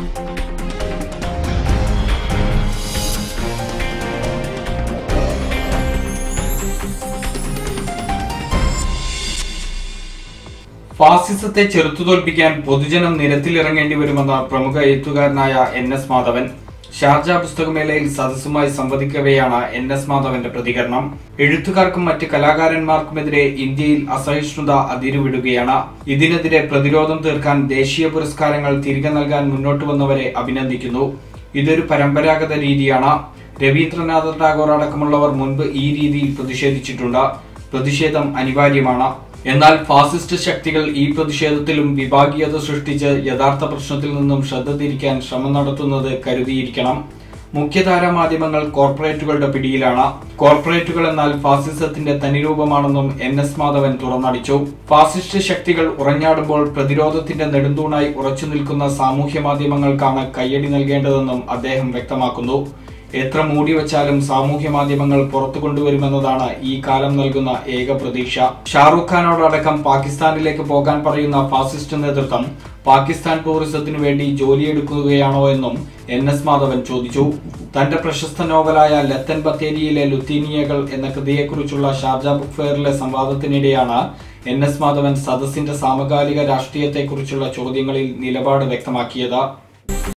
ഫാസിസത്തെ ചെറുത്തുതോൽപ്പിക്കാൻ പൊതുജനം നിരത്തിലിറങ്ങേണ്ടി വരുമെന്ന പ്രമുഖ എഴുത്തുകാരനായ എൻ എസ് മാധവൻ ഷാർജ പുസ്തകമേളയിൽ സദസ്സുമായി സംവദിക്കവെയാണ് എൻ എസ് മാധവന്റെ പ്രതികരണം എഴുത്തുകാർക്കും മറ്റ് കലാകാരന്മാർക്കുമെതിരെ ഇന്ത്യയിൽ അസഹിഷ്ണുത അതിരുവിടുകയാണ് ഇതിനെതിരെ പ്രതിരോധം തീർക്കാൻ ദേശീയ പുരസ്കാരങ്ങൾ തിരികെ നൽകാൻ മുന്നോട്ട് വന്നവരെ അഭിനന്ദിക്കുന്നു ഇതൊരു പരമ്പരാഗത രീതിയാണ് രവീന്ദ്രനാഥ ടാഗോർ അടക്കമുള്ളവർ മുൻപ് ഈ രീതിയിൽ പ്രതിഷേധിച്ചിട്ടുണ്ട് പ്രതിഷേധം അനിവാര്യമാണ് എന്നാൽ ഫാസിസ്റ്റ് ശക്തികൾ ഈ പ്രതിഷേധത്തിലും വിഭാഗീയത സൃഷ്ടിച്ച് യഥാർത്ഥ പ്രശ്നത്തിൽ നിന്നും ശ്രദ്ധ തിരിക്കാൻ ശ്രമം നടത്തുന്നത് കരുതിയിരിക്കണം മുഖ്യധാരാ മാധ്യമങ്ങൾ കോർപ്പറേറ്റുകളുടെ പിടിയിലാണ് കോർപ്പറേറ്റുകൾ എന്നാൽ ഫാസിസത്തിന്റെ തനിരൂപമാണെന്നും എൻ എസ് മാധവൻ തുറന്നടിച്ചു ഫാസിസ്റ്റ് ശക്തികൾ ഉറഞ്ഞാടുമ്പോൾ പ്രതിരോധത്തിന്റെ നെടുന്തൂണായി ഉറച്ചു നിൽക്കുന്ന സാമൂഹ്യ മാധ്യമങ്ങൾക്കാണ് കയ്യടി നൽകേണ്ടതെന്നും അദ്ദേഹം വ്യക്തമാക്കുന്നു എത്ര മൂടി വച്ചാലും സാമൂഹ്യ മാധ്യമങ്ങൾ പുറത്തു കൊണ്ടുവരുമെന്നതാണ് ഈ കാലം നൽകുന്ന ഏക പ്രതീക്ഷ ഷാറൂഖ് ഖാനോടടക്കം പാകിസ്ഥാനിലേക്ക് പോകാൻ പറയുന്ന ഫാസിസ്റ്റ് നേതൃത്വം പാകിസ്ഥാൻ ടൂറിസത്തിനു വേണ്ടി ജോലിയെടുക്കുകയാണോ എന്നും എൻ എസ് മാധവൻ ചോദിച്ചു തന്റെ പ്രശസ്ത നോവലായ ലത്തൻ ബത്തേരിയിലെ ലുത്തീനിയകൾ എന്ന കൃതിയെക്കുറിച്ചുള്ള ഷാർജ ബുക്ക് ഫെയറിലെ സംവാദത്തിനിടെയാണ് എൻ എസ് മാധവൻ സദസ്സിന്റെ സമകാലിക രാഷ്ട്രീയത്തെക്കുറിച്ചുള്ള ചോദ്യങ്ങളിൽ നിലപാട് വ്യക്തമാക്കിയത്